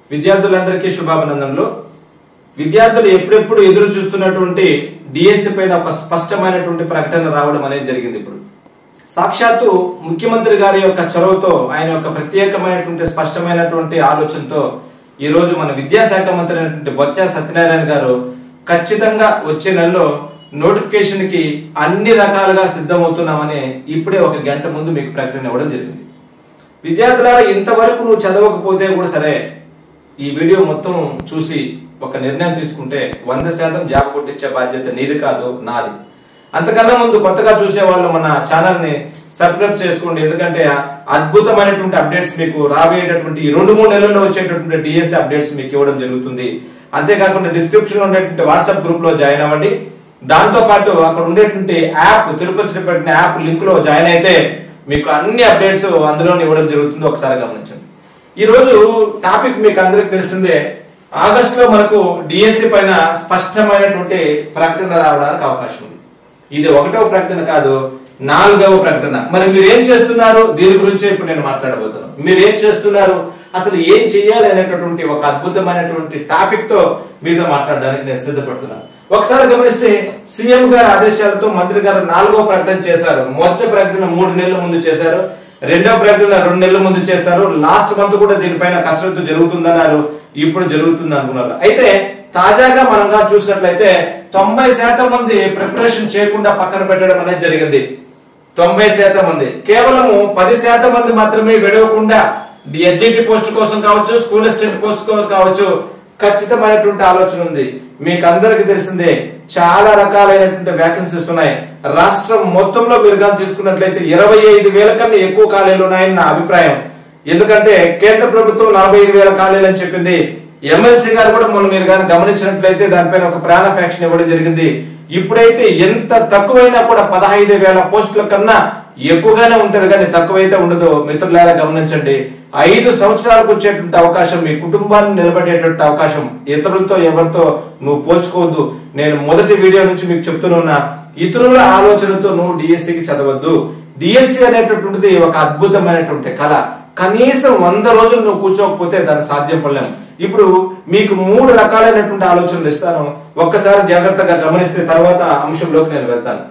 విద్యార్థులందరికీ శుభాభినందనలు విద్యార్థులు ఎప్పుడెప్పుడు ఎదురు చూస్తున్నటువంటి డిఎస్సి పైన ఒక స్పష్టమైనటువంటి ప్రకటన రావడం అనేది జరిగింది ఇప్పుడు సాక్షాత్తు ముఖ్యమంత్రి గారి యొక్క చొరవతో ఆయన యొక్క ప్రత్యేకమైనటువంటి స్పష్టమైనటువంటి ఆలోచనతో ఈ రోజు మన విద్యాశాఖ మంత్రి అయినటువంటి బొత్స సత్యనారాయణ గారు ఖచ్చితంగా వచ్చే నెలలో నోటిఫికేషన్ కి అన్ని రకాలుగా సిద్ధమవుతున్నామని ఇప్పుడే ఒక గంట ముందు మీకు ప్రకటన ఇవ్వడం జరిగింది విద్యార్థులారా ఇంతవరకు నువ్వు చదవకపోతే కూడా సరే ఈ వీడియో మొత్తం చూసి ఒక నిర్ణయం తీసుకుంటే వంద శాతం జాబ్ కొట్టించే బాధ్యత నీది కాదు నాది అంతకన్నా ముందు కొత్తగా చూసే వాళ్ళు మన ఛానల్ ని సబ్స్క్రైబ్ చేసుకోండి ఎందుకంటే అద్భుతమైనటువంటి అప్డేట్స్ మీకు రాబోయేటటువంటి ఈ రెండు మూడు నెలల్లో వచ్చేటటువంటి డిఎస్సి అప్డేట్స్ మీకు ఇవ్వడం జరుగుతుంది అంతేకాకుండా డిస్క్రిప్షన్ లో ఉండేటువంటి వాట్సాప్ గ్రూప్ లో జాయిన్ అవ్వండి దాంతో పాటు అక్కడ ఉండేటువంటి యాప్ తిరుపతి శ్రీ పెట్టిన యాప్ లింక్ లో జాయిన్ అయితే మీకు అన్ని అప్డేట్స్ అందులోనే ఇవ్వడం జరుగుతుంది ఒకసారి గమనించండి ఈ రోజు టాపిక్ మీకు అందరికి తెలిసిందే ఆగస్ట్ లో మనకు డిఎస్సి పైన స్పష్టమైనటువంటి ప్రకటన రావడానికి అవకాశం ఉంది ఇది ఒకటవ ప్రకటన కాదు నాలుగవ ప్రకటన మరి మీరు ఏం చేస్తున్నారు దీని గురించి ఇప్పుడు నేను మాట్లాడబోతున్నాను మీరు ఏం చేస్తున్నారు అసలు ఏం చేయాలి అనేటటువంటి ఒక అద్భుతమైనటువంటి టాపిక్ తో మీతో మాట్లాడడానికి నేను సిద్ధపడుతున్నాను ఒకసారి గమనిస్తే సీఎం గారి ఆదేశాలతో మంత్రి గారు నాలుగో ప్రకటన చేశారు మొదటి ప్రకటన మూడు నెలల ముందు చేశారు రెండో ప్రకటన రెండు నెలల ముందు చేశారు లాస్ట్ మంత్ కూడా దీనిపైన కసరత్తు జరుగుతుందన్నారు ఇప్పుడు జరుగుతుంది అనుకున్నారు అయితే తాజాగా మనంగా చూసినట్లయితే తొంభై శాతం మంది ప్రిపరేషన్ చేయకుండా పక్కన పెట్టడం అనేది జరిగింది తొంభై శాతం మంది కేవలము పది శాతం మంది మాత్రమే విడవకుండా ఎడ్జిటి పోస్ట్ కోసం కావచ్చు స్కూల్ అసిస్టెంట్ పోస్ట్ కోసం కావచ్చు ఖచ్చితమైనటువంటి ఆలోచన ఉంది మీకు అందరికి తెలిసిందే చాలా రకాలైనటువంటి వ్యాకెన్సీస్ ఉన్నాయి రాష్ట్రం మొత్తంలో మీరు కానీ తీసుకున్నట్లయితే ఇరవై ఐదు వేల కన్నా ఎక్కువ ఖాళీలు ఉన్నాయని నా అభిప్రాయం ఎందుకంటే కేంద్ర ప్రభుత్వం నలభై ఐదు వేల ఖాళీలు అని చెప్పింది ఎమ్మెల్సీ గారు కూడా మనం మీరు కానీ గమనించినట్లయితే దానిపైన ఒక ప్రాణ ఫ్యాక్షన్ ఇవ్వడం జరిగింది ఇప్పుడైతే ఎంత తక్కువైనా కూడా పదహైదు వేల పోస్టుల కన్నా ఎక్కువగానే ఉంటది కానీ తక్కువైతే ఉండదు మిత్రులారా గమనించండి ఐదు సంవత్సరాలకు వచ్చేటువంటి అవకాశం మీ కుటుంబాన్ని నిలబడేటువంటి అవకాశం ఇతరులతో ఎవరితో నువ్వు పోల్చుకోవద్దు నేను మొదటి వీడియో నుంచి మీకు చెప్తున్నా ఇతరుల ఆలోచనతో నువ్వు డిఎస్సికి చదవద్దు డిఎస్సి అనేటటువంటిది ఒక అద్భుతమైనటువంటి కళ కనీసం వంద రోజులు నువ్వు కూర్చోకపోతే దాన్ని సాధ్యం పడలేము ఇప్పుడు మీకు మూడు రకాలైనటువంటి ఆలోచనలు ఇస్తాను ఒక్కసారి జాగ్రత్తగా గమనిస్తే తర్వాత అంశంలోకి నేను వెళ్తాను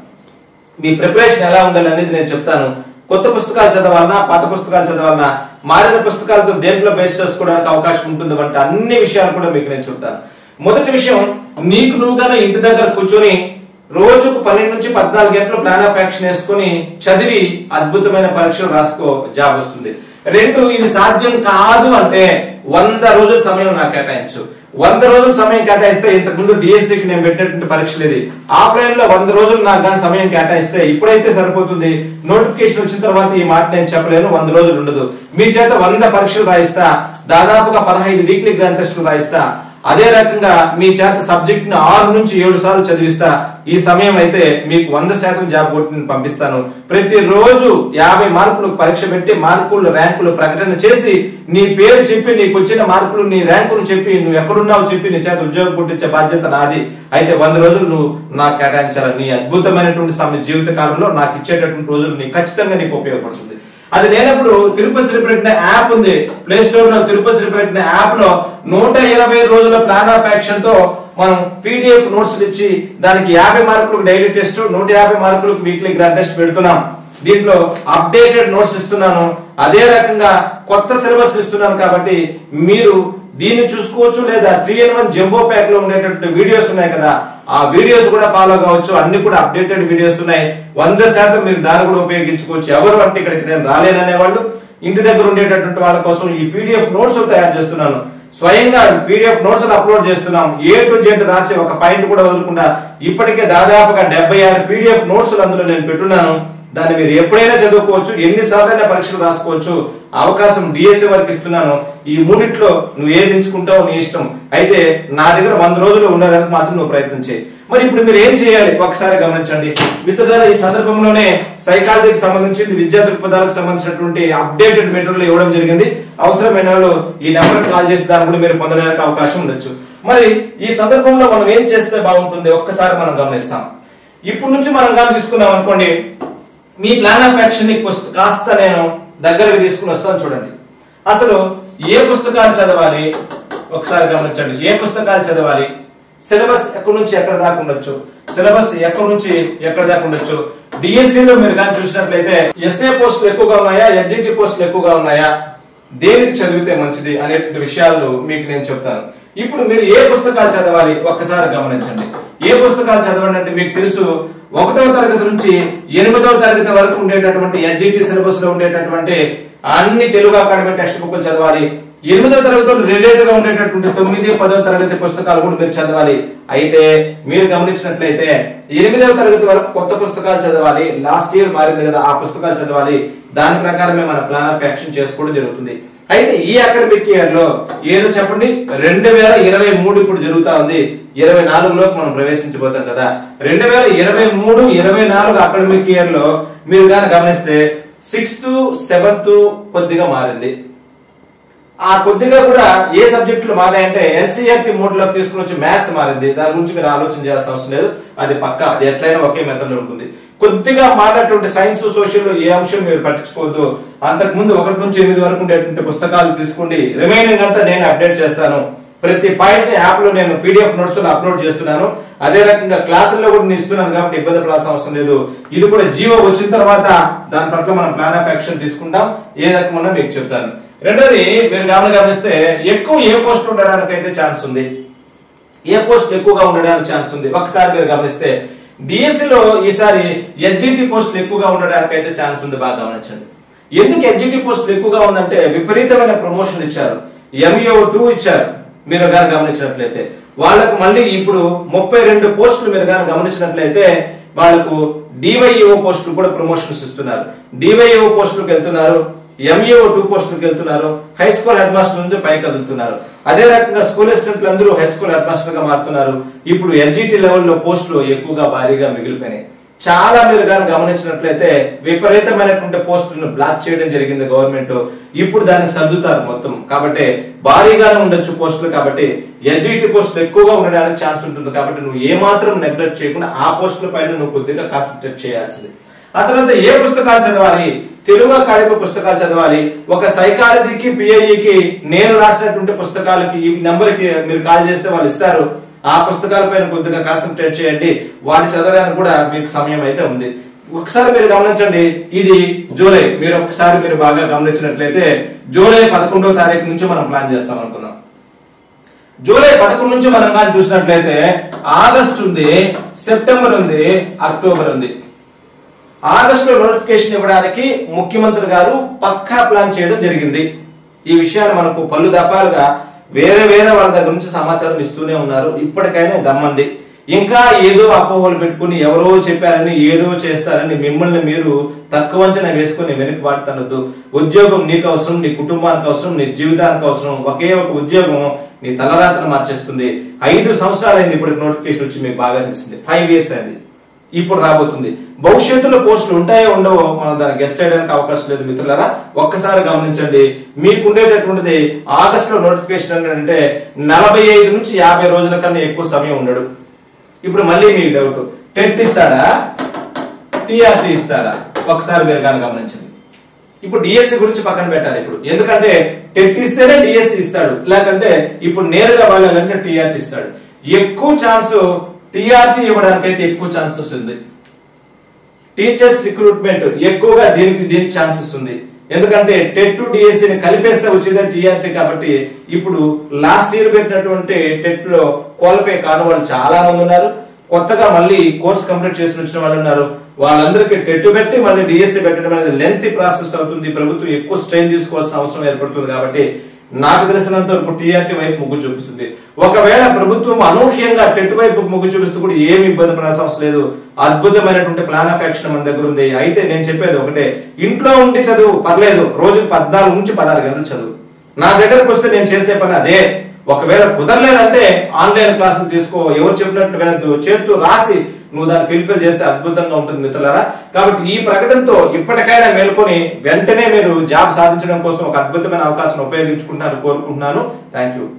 మీ ప్రిపరేషన్ ఎలా ఉండాలి అనేది నేను చెప్తాను కొత్త పుస్తకాలు చదవాలన్నా పాత పుస్తకాలు చదవాలన్నా మారిన పుస్తకాలతో దేంట్లో బేస్ చేసుకోవడానికి అవకాశం ఉంటుంది వంటి అన్ని విషయాలు కూడా మీకు నేను చెప్తాను మొదటి విషయం నీకు నువ్వుగానే ఇంటి దగ్గర కూర్చొని రోజుకు పన్నెండు నుంచి పద్నాలుగు గంటలు ప్లాన్ ఆఫ్ యాక్షన్ వేసుకొని చదివి అద్భుతమైన పరీక్షలు రాసుకో జాబ్ వస్తుంది రెండు ఇది సాధ్యం కాదు అంటే వంద రోజుల సమయం నాకు కేటాయించు వంద రోజుల సమయం కేటాయిస్తే ఇంతకు ముందు డిఎస్సికి నేను పెట్టినటువంటి పరీక్షలు ఇది ఆఫ్లైన్ లో వంద రోజులు నాకు కానీ సమయం కేటాయిస్తే ఇప్పుడైతే సరిపోతుంది నోటిఫికేషన్ వచ్చిన తర్వాత ఈ మాట నేను చెప్పలేను వంద రోజులు ఉండదు మీ చేత వంద పరీక్షలు రాయిస్తా దాదాపుగా పదహైదు వీక్లీ గ్రాండ్ టెస్టులు రాయిస్తా అదే రకంగా మీ చేత సబ్జెక్ట్ ని ఆరు నుంచి ఏడు సార్లు చదివిస్తా ఈ సమయం అయితే మీకు వంద శాతం జాబ్ కొట్టి నేను పంపిస్తాను ప్రతి రోజు యాభై మార్కులు పరీక్ష పెట్టి మార్కులు ర్యాంకులు ప్రకటన చేసి నీ పేరు చెప్పి నీకు వచ్చిన మార్కులు నీ ర్యాంకులు చెప్పి నువ్వు ఎక్కడున్నావు చెప్పి నీ చేత ఉద్యోగం కొట్టించే బాధ్యత నాది అయితే వంద రోజులు నువ్వు నాకు కేటాయించాలి నీ అద్భుతమైనటువంటి సమయ జీవిత కాలంలో నాకు ఇచ్చేటటువంటి రోజులు నీకు ఖచ్చితంగా నీకు ఉపయోగపడుతుంది అది లేనప్పుడు తిరుపతి శ్రీ పెట్టిన యాప్ ఉంది ప్లే స్టోర్ లో తిరుపతి శ్రీ పెట్టిన యాప్ లో నూట ఇరవై రోజుల ప్లాన్ ఆఫ్ యాక్షన్ తో మనం పీడిఎఫ్ నోట్స్ ఇచ్చి దానికి యాభై మార్కులకు డైలీ టెస్ట్ నూట యాభై మార్కులకు వీక్లీ గ్రాండ్ టెస్ట్ పెడుతున్నాం దీంట్లో అప్డేటెడ్ నోట్స్ ఇస్తున్నాను అదే రకంగా కొత్త సిలబస్ ఇస్తున్నాను కాబట్టి మీరు దీన్ని చూసుకోవచ్చు లేదా three in one jumbo pack లో ఉండేటటువంటి వీడియోస్ ఉన్నాయి కదా ఆ వీడియోస్ కూడా ఫాలో కావచ్చు అన్ని కూడా అప్డేటెడ్ వీడియోస్ ఉన్నాయి వంద శాతం మీరు దాన్ని కూడా ఉపయోగించుకోవచ్చు ఎవరు అంటే ఇక్కడికి నేను రాలేననే వాళ్ళు ఇంటి దగ్గర ఉండేటటువంటి వాళ్ళ కోసం ఈ పీడిఎఫ్ నోట్స్ తయారు చేస్తున్నాను స్వయంగా పీడిఎఫ్ నోట్స్ అప్లోడ్ చేస్తున్నాం ఏ టు జెడ్ రాసి ఒక పాయింట్ కూడా వదలకుండా ఇప్పటికే దాదాపుగా డెబ్బై ఆరు పీడిఎఫ్ నోట్స్ అందులో నేను పెట్టున్నాను దాన్ని మీరు ఎప్పుడైనా చదువుకోవచ్చు ఎన్నిసార్లైనా పరీక్షలు రాసుకోవచ్చు అవకాశం డిఎస్సి వరకు ఇస్తున్నాను ఈ మూడిట్లో నువ్వు ఏది ఎంచుకుంటావో నీ ఇష్టం అయితే నా దగ్గర వంద రోజులు ఉండడానికి మాత్రం నువ్వు ప్రయత్నం చేయి మరి ఇప్పుడు మీరు ఏం చేయాలి ఒకసారి గమనించండి మిత్రులారా ఈ సందర్భంలోనే సైకాలజీకి సంబంధించి విద్యా దృక్పథాలకు సంబంధించినటువంటి అప్డేటెడ్ మెటీరియల్ ఇవ్వడం జరిగింది అవసరమైన వాళ్ళు ఈ నెంబర్ కాల్ చేసి దాన్ని కూడా మీరు పొందడానికి అవకాశం ఉండొచ్చు మరి ఈ సందర్భంలో మనం ఏం చేస్తే బాగుంటుంది ఒక్కసారి మనం గమనిస్తాం ఇప్పటి నుంచి మనం కానీ తీసుకున్నాం అనుకోండి మీ ప్లాన్ ఆఫ్ యాక్షన్ ని పుస్త- కాస్త నేను దగ్గరకు తీసుకుని వస్తాను చూడండి అసలు ఏ పుస్తకాలు చదవాలి ఒకసారి గమనించండి ఏ పుస్తకాలు చదవాలి సిలబస్ ఎక్కడి నుంచి ఎక్కడ దాకా ఉండొచ్చు సిలబస్ ఎక్కడి నుంచి ఎక్కడ దాకా ఉండొచ్చు డిఎస్సి లో మీరు కానీ చూసినట్లయితే ఎస్ఏ పోస్టులు ఎక్కువగా ఉన్నాయా ఎన్జిటి పోస్టులు ఎక్కువగా ఉన్నాయా దేనికి చదివితే మంచిది అనేటువంటి విషయాలు మీకు నేను చెప్తాను ఇప్పుడు మీరు ఏ పుస్తకాలు చదవాలి ఒక్కసారి గమనించండి ఏ పుస్తకాలు చదవండి అంటే మీకు తెలుసు ఒకటవ తరగతి నుంచి ఎనిమిదవ తరగతి వరకు ఉండేటటువంటి ఎన్జిటి సిలబస్ లో ఉండేటటువంటి అన్ని తెలుగు అకాడమీ టెక్స్ట్ బుక్లు చదవాలి ఎనిమిదవ తరగతిలో రిలేటెడ్ గా ఉండేటటువంటి తొమ్మిది పదవ తరగతి పుస్తకాలు కూడా మీరు చదవాలి అయితే మీరు గమనించినట్లయితే ఎనిమిదవ తరగతి వరకు కొత్త పుస్తకాలు చదవాలి లాస్ట్ ఇయర్ మారింది కదా ఆ పుస్తకాలు చదవాలి దాని ప్రకారమే మన ప్లాన్ ఆఫ్ యాక్షన్ చేసుకోవడం జరుగుతుంది అయితే ఈ అకాడమిక్ ఇయర్ లో ఏదో చెప్పండి రెండు వేల ఇరవై మూడు ఇప్పుడు జరుగుతా ఉంది ఇరవై నాలుగులోకి మనం ప్రవేశించబోతాం కదా రెండు వేల ఇరవై మూడు ఇరవై నాలుగు అకాడమిక్ ఇయర్ లో మీరు కానీ గమనిస్తే సిక్స్త్ సెవెంత్ కొద్దిగా మారింది ఆ కొద్దిగా కూడా ఏ సబ్జెక్టులు మారాయంటే ఎన్సీఆర్టీ మోడ్ లోకి తీసుకుని వచ్చి మ్యాథ్స్ మారింది దాని గురించి మీరు ఆలోచన చేయాల్సిన అవసరం లేదు అది పక్క అది ఎట్లయినా ఒకే మెథడ్ లో ఉంటుంది కొద్దిగా మారినటువంటి సైన్స్ సోషల్ ఏ అంశం మీరు పట్టించుకోవద్దు అంతకు ముందు ఒకటి నుంచి ఎనిమిది వరకు ఉండేటువంటి పుస్తకాలు తీసుకోండి రిమైనింగ్ అంతా నేను అప్డేట్ చేస్తాను ప్రతి పాయింట్ యాప్ లో నేను పీడిఎఫ్ నోట్స్ లో అప్లోడ్ చేస్తున్నాను అదే రకంగా క్లాసుల్లో కూడా నేను ఇస్తున్నాను కాబట్టి ఇబ్బంది పడాల్సిన అవసరం లేదు ఇది కూడా జీవో వచ్చిన తర్వాత దాని పట్ల మనం ప్లాన్ ఆఫ్ యాక్షన్ తీసుకుంటాం ఏ రకమన్నా మీకు చెప్తాను రెండోది మీరు గమని గమనిస్తే ఎక్కువ ఏ పోస్ట్ ఉండడానికి అయితే ఛాన్స్ ఉంది ఏ పోస్ట్ ఎక్కువగా ఉండడానికి ఛాన్స్ ఉంది ఒకసారి మీరు గమనిస్తే డిఎస్సి లో ఈసారి ఎన్జిటి పోస్టులు ఎక్కువగా ఉండడానికి అయితే ఛాన్స్ ఉంది బాగా గమనించండి ఎందుకు ఎన్జిటి పోస్టులు ఎక్కువగా ఉందంటే విపరీతమైన ప్రమోషన్ ఇచ్చారు ఎంఈఓ టూ ఇచ్చారు మీరు కానీ గమనించినట్లయితే వాళ్ళకు మళ్ళీ ఇప్పుడు ముప్పై రెండు పోస్టులు మీరు కానీ గమనించినట్లయితే వాళ్ళకు డివైఓ పోస్టులు కూడా ప్రమోషన్స్ ఇస్తున్నారు డివైఓ పోస్టులకు వెళ్తున్నారు ఎంఈఓ టూ పోస్టులకు వెళ్తున్నారు హై స్కూల్ హెడ్ మాస్టర్ నుంచి పైకి కదులుతున్నారు అదే రకంగా స్కూల్ అసిస్టెంట్లు అందరూ హై స్కూల్ హెడ్ మాస్టర్ గా మారుతున్నారు ఇప్పుడు ఎన్జిటి లెవెల్లో పోస్టులు ఎక్కువగా భారీగా మిగిలిపోయినాయి చాలా మీరు కానీ గమనించినట్లయితే విపరీతమైనటువంటి పోస్టులను బ్లాక్ చేయడం జరిగింది గవర్నమెంట్ ఇప్పుడు దాన్ని సర్దుతారు మొత్తం కాబట్టి భారీగానే ఉండొచ్చు పోస్టులు కాబట్టి ఎన్జిటి పోస్టులు ఎక్కువగా ఉండడానికి ఛాన్స్ ఉంటుంది కాబట్టి నువ్వు ఏ మాత్రం నెగ్లెక్ట్ చేయకుండా ఆ పోస్టుల పైన నువ్వు కొద్దిగా కాన్సన్ట్రేట్ చేయాల్సింది ఆ తర్వాత ఏ పుస్తకాలు చదవాలి తెలుగు అకాడమీ పుస్తకాలు చదవాలి ఒక సైకాలజీకి పిఐఈకి నేను రాసినటువంటి పుస్తకాలకి ఈ నెంబర్ కి మీరు కాల్ చేస్తే వాళ్ళు ఇస్తారు ఆ పుస్తకాల పైన కొద్దిగా కాన్సన్ట్రేట్ చేయండి వాటి చదవడానికి కూడా మీకు సమయం అయితే ఉంది ఒకసారి మీరు గమనించండి ఇది జూలై మీరు ఒకసారి మీరు బాగా గమనించినట్లయితే జూలై పదకొండవ తారీఖు నుంచి మనం ప్లాన్ చేస్తాం అనుకున్నాం జూలై పదకొండు నుంచి మనం కానీ చూసినట్లయితే ఆగస్ట్ ఉంది సెప్టెంబర్ ఉంది అక్టోబర్ ఉంది ఆగస్టులో నోటిఫికేషన్ ఇవ్వడానికి ముఖ్యమంత్రి గారు పక్కా ప్లాన్ చేయడం జరిగింది ఈ విషయాన్ని మనకు పలు దఫాలుగా వేరే వేరే వాళ్ళ దగ్గర నుంచి సమాచారం ఇస్తూనే ఉన్నారు ఇప్పటికైనా దమ్మంది ఇంకా ఏదో అపోహలు పెట్టుకుని ఎవరో చెప్పారని ఏదో చేస్తారని మిమ్మల్ని మీరు తక్కువ అంచనా వేసుకుని వెనక్కి పాటుతనొద్దు ఉద్యోగం నీకు అవసరం నీ కుటుంబానికి అవసరం నీ జీవితానికి అవసరం ఒకే ఒక ఉద్యోగం నీ తలరాతను మార్చేస్తుంది ఐదు సంవత్సరాలు అయింది ఇప్పుడు నోటిఫికేషన్ వచ్చి మీకు బాగా తెలిసింది ఫైవ్ ఇయర్స్ అయింది ఇప్పుడు రాబోతుంది భవిష్యత్తులో పోస్టులు ఉంటాయో ఉండవో మనం దాన్ని గెస్ట్ చేయడానికి అవకాశం లేదు మిత్రులారా ఒక్కసారి గమనించండి మీకు ఉండేటటువంటిది ఆగస్ట్ లో నోటిఫికేషన్ అంటే నలభై ఐదు నుంచి యాభై రోజుల కన్నా ఎక్కువ సమయం ఉండడు ఇప్పుడు మళ్ళీ మీకు డౌట్ టెట్ ఇస్తాడా టీఆర్టీ ఇస్తారా ఒకసారి మీరు కానీ గమనించండి ఇప్పుడు డిఎస్సి గురించి పక్కన పెట్టాలి ఇప్పుడు ఎందుకంటే టెట్ ఇస్తేనే డిఎస్సి ఇస్తాడు లేకంటే ఇప్పుడు నేరుగా వాళ్ళంటే టీఆర్టీ ఇస్తాడు ఎక్కువ ఛాన్స్ టీఆర్టీ ఇవ్వడానికి అయితే ఎక్కువ ఛాన్సెస్ ఉంది టీచర్స్ రిక్రూట్మెంట్ ఎక్కువగా దీనికి దీనికి ఛాన్సెస్ ఉంది ఎందుకంటే టెట్ టు డిఎస్సి ని కలిపేస్తే వచ్చేదే టీఆర్టీ కాబట్టి ఇప్పుడు లాస్ట్ ఇయర్ పెట్టినటువంటి టెట్ లో క్వాలిఫై కాని వాళ్ళు చాలా మంది ఉన్నారు కొత్తగా మళ్ళీ కోర్స్ కంప్లీట్ చేసి వచ్చిన వాళ్ళు ఉన్నారు వాళ్ళందరికీ టెట్ పెట్టి మళ్ళీ డిఎస్సి పెట్టడం అనేది లెంత్ ప్రాసెస్ అవుతుంది ప్రభుత్వం ఎక్కువ స్ట్రెయిన్ తీసుకోవాల్సిన అవసరం ఏర్పడుతుంది కాబట్టి నాకు తెలిసినంత వరకు టీఆర్టీ వైపు మొగ్గు చూపిస్తుంది ఒకవేళ ప్రభుత్వం అనూహ్యంగా టెట్ వైపు మొగ్గు చూపిస్తూ కూడా ఏమి ఇబ్బంది పడాల్సిన అవసరం లేదు అద్భుతమైనటువంటి ప్లాన్ ఆఫ్ యాక్షన్ మన దగ్గర ఉంది అయితే నేను చెప్పేది ఒకటే ఇంట్లో ఉండి చదువు పర్లేదు రోజుకు పద్నాలుగు నుంచి పదహారు గంటలు చదువు నా దగ్గరకు వస్తే నేను చేసే పని అదే ఒకవేళ కుదరలేదంటే ఆన్లైన్ క్లాసులు తీసుకో ఎవరు చెప్పినట్లు వినద్దు చేత్తు రాసి నువ్వు దాన్ని ఫిల్ఫిల్ చేస్తే అద్భుతంగా ఉంటుంది మిత్రులారా కాబట్టి ఈ ప్రకటనతో ఇప్పటికైనా మేల్కొని వెంటనే మీరు జాబ్ సాధించడం కోసం ఒక అద్భుతమైన అవకాశం ఉపయోగించుకుంటారని కోరుకుంటున్నాను థ్యాంక్ యూ